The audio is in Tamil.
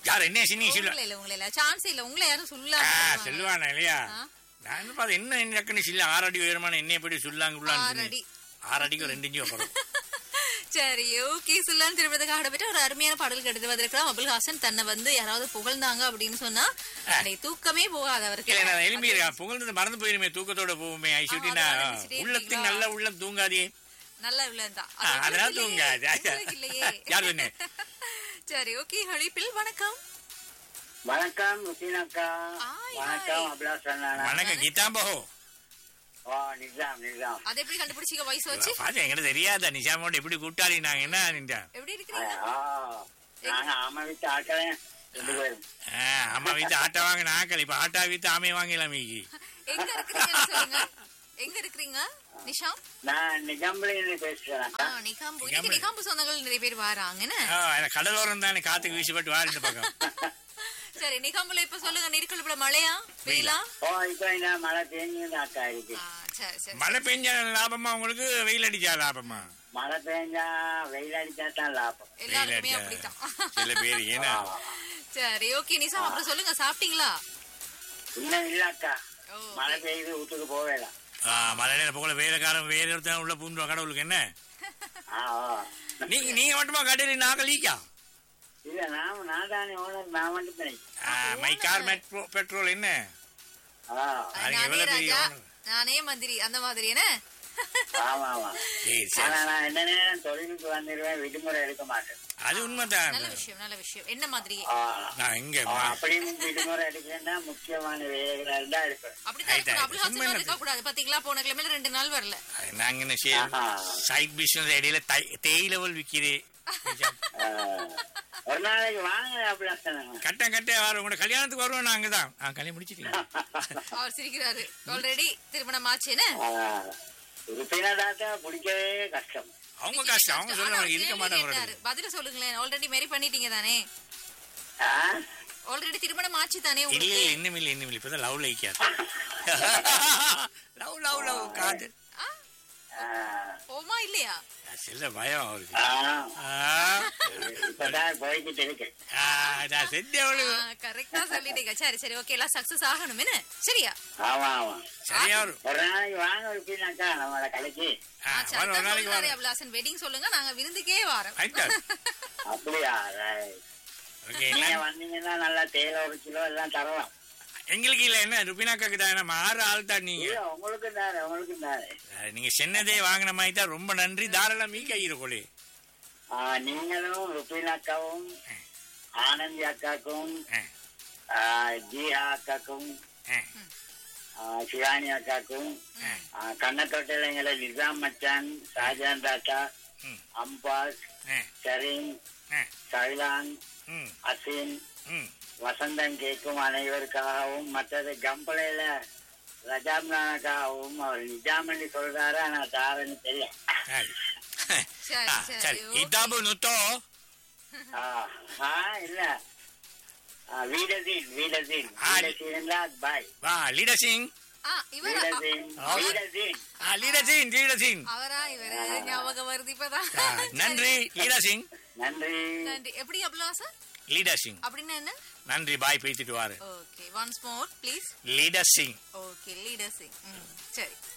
யார் என்ன சின்னி சொல்ல உங்களை இல்ல உங்களை இல்ல சான்ஸ் இல்ல உங்களை யாரும் ஆ, சொல்லலாம் சொல்லுவானா இல்லையா ஆ. நான் என்ன பார்த்து என்ன டக்குன்னு சில்ல ஆறடி உயரமான என்ன எப்படி சொல்லாங்க ஆறடி. ஆறடிக்கு ஒரு ரெண்டு இன்ச்சு வைப்பறோம் சரி ஓகே சுல்லான் திருப்பதிக்காக ஆடப்பட்டு ஒரு அருமையான பாடல் எடுத்து வந்திருக்கிறோம் அபுல் ஹாசன் தன்னை வந்து யாராவது புகழ்ந்தாங்க அப்படின்னு சொன்னா அன்னைக்கு தூக்கமே போகாது அவருக்கு இல்ல நான் எலும்பி இருக்கேன் புகழ்ந்தது மறந்து போயிருமே தூக்கத்தோட போகுமே ஐ சுட்டினா அதை நினைச்சிட்டே உள்ளத்துக்கு இருக்கீங்களா? நல்ல உள்ளம் தூங்காதே நல்ல வில்லன் ஆ, அதெல்லாம் தூங்காது இல்லையே யார் சொன்னே சரி ஓகே ஹழிப்பில் வணக்கம் வணக்கம் ருசினாக்கா ஆய், வணக்கம் ஆய். அபிலாஷன் வணக்கம் கீதாம்போ ஓ நிஜாம் நிஜாம் அதை எப்படி கண்டுபிடிச்சீங்க வயசு வச்சு பாத்து எங்கிட்ட தெரியாத நிஷாமோட எப்படி கூட்டாளி நாங்க என்ன நின்றா எப்படி இருக்கிறீங்க ஆ, நாங்க ஆமா விட்டு ஆட்களே ரெண்டு பேரும் அம்மா வீட்டு ஆட்டா வாங்க நாக்கள் இப்ப ஆட்டா வீட்டு ஆமை வாங்கலாம் மீகி எங்க இருக்கிறீங்கன்னு சொல்லுங்க எங்க இருக்கிறீங்க நிஷாம் நான் நிஜாம்புல இருந்து ஆ பேசுறேன் நிகாம்பு இன்னைக்கு நிகாம்பு சொந்தங்கள் நிறைய பேர் வராங்க என்ன ஆ, எனக்கு கடலோரம் தானே காத்துக்கு வீசுபட்டு வாரு இந்த பக்கம் சரி நிகாம்புல இப்ப சொல்லுங்க நெருக்கல்புல மழையா வெயிலா ஓ இப்போ என்ன மழை பெஞ்சு ஆட்டா இருக்கு ஆ, சரி சரி மழை பெஞ்சா லாபமா உங்களுக்கு வெயில் அடிச்சா லாபமா மழை பெஞ்சா வெயில் அடிச்சா தான் லாபம் எல்லாருக்குமே வெயில் அப்படித்தான் அடிச்சா சில பேர் ஏன்னா ஆ. சரி ஓகே நிஷாம் அப்புறம் சொல்லுங்க சாப்பிட்டீங்களா இன்னும் இல்லக்கா ஓ, மழை பெய்யுது வீட்டுக்கு போவேலாம் ஆ, மழை நேரம் போல வேலைக்காரன் வேற ஒருத்தன் உள்ள பூந்துவா கடவுளுக்கு என்ன ஆ ஓ. நீங்க நீங்க மட்டுமா கடையில் நாங்க லீக்கா இல்ல நான் நான் தானே ஓனர் நான் மட்டும் தான் மை கார் மெட்ரோ பெட்ரோல் என்ன ஆ அது நானே எவ்வளவு பெரிய ராஜா owner? நானே மந்திரி அந்த மாதிரி என்ன ஆமா ஆமா சரி ஆனா சரி நான் என்ன நேரம் தொழிலுக்கு வந்துடுவேன் விடுமுறை எடுக்க மாட்டேன் அது உண்மைதான் நல்ல விஷயம் நல்ல விஷயம் என்ன மாதிரி ஆ. நான் இங்க ஆ, அப்படின்னு விடுமுறை எடுக்கணும்னா முக்கியமான வேலைகளா இருந்தா எடுப்பேன் அப்படித்தான் ஆயிட்டா, இருக்கணும். அபுல் ஹாசன் சும்மா மாதிரி என்ன? இருக்க கூடாது பாத்தீங்களா போன கிழமையில ரெண்டு நாள் வரல நாங்க என்ன செய்ய ஆஹா. சைட் பிசினஸ் இடையில தேயிலவல் விக்கிறே ஆ. ஒரு நாளைக்கு வாங்க அப்படிலாம் சொன்னாங்க கட்ட கட்ட வரும் உங்களோட கல்யாணத்துக்கு வருவோம் நாங்க தான் கல்யாணம் முடிச்சிட்டீங்க அவர் சிரிக்கிறாரு ஆல்ரெடி திருமணம் ஆச்சு என்ன உறுப்பினராட்டா பிடிக்கவே கஷ்டம் அவங்க கஷ்டம் அவங்க சொல்ற மாதிரி இருக்க கேள்வி மாட்டாங்க கேட்டாரு. பதில சொல்லுங்களேன் ஆல்ரெடி மேரி பண்ணிட்டீங்க தானே ஆ? ஆல்ரெடி திருமணம் ஆச்சு தானே இல்ல உங்களுக்கு இல்ல இன்னும் இல்ல இன்னும் இல்ல இப்பதான் லவ் லைக்காது லவ் லவ் லவ் காது ஆ? ஆ. ஓமா இல்லையா சில பயம் அவருக்கு ஆ. ஆ, இப்பதான் போய்கிட்டு இருக்கு ஆ, நான் செஞ்ச அவளு கரெக்டா சொல்லிட்டீங்க சரி சரி ஓகே எல்லாம் சக்சஸ் ஆகணும் என்ன சரியா ஆமா ஆமா சரியா வரும் ஒரு நாளைக்கு வாங்க உறுப்பினாக்கா நம்மளோட கடைக்கு ஆ, ஆ, சரி, வரும் ஒரு அதான் நாளைக்கு சொல்றாரு வரும் அபிலாசன் வெட்டிங் சொல்லுங்க நாங்க விருந்துக்கே வரோம் ஆயிட்டா அப்படியா right. ஓகே நீங்க வந்தீங்கன்னா நல்லா தேயிலை ஒரு கிலோ எல்லாம் தரலாம் எங்களுக்கு இல்ல என்ன ருபினாக்காக்கு தான் நம்ம ஆறு ஆள் தான் நீங்க இல்ல உங்களுக்கு தானே உங்களுக்கு தானே அஹ், நீங்க சென்னதே வாங்கின மாதிரி தான் ரொம்ப நன்றி தாராளம் மீ கையிருக்கோளே ஆ, நீங்களும் ருபீன் அக்காவும் ஆனந்தி அக்காக்கும் ஆ, ஜீஹா அக்காக்கும் ஆ, சிவானி அக்காக்கும் ஆ, கண்ணத்தொட்டில் எங்களை நிசாம் மச்சான் ஷாஜான் தாத்தா ம். அம்பாஸ் கரீம் சைலான் அசீன் வசந்தன் கேட்கும் அனைவருக்காகவும் மற்றது கம்பளையில ரஜாம் நானக்காகவும் அவர் நிஜாமணி சொல்றாரு ஆனா தாரன்னு தெரியும் சரி சரி சரி இதாபு நுத்தோ ஆ, ஆ, இல்ல ஆ, வீடதீன் வீடதீன் ஆ, வீடதீன் பாய் வா லீடர் சிங் ஆ இவரா வீடதீன் ஆ. வீடதீன் ஆ, லீடர் சிங் லீடர் சிங் அவரா இவரு ஞாபகம் வருது இப்பதான் ஆ, நன்றி லீடர் சிங் நன்றி நன்றி எப்படி அபிலாசன் லீடர் சிங் அப்படின்னா என்ன நன்றி பாய் பேசிட்டு வாரு okay once more please leader Singh okay leader Singh ம் சரி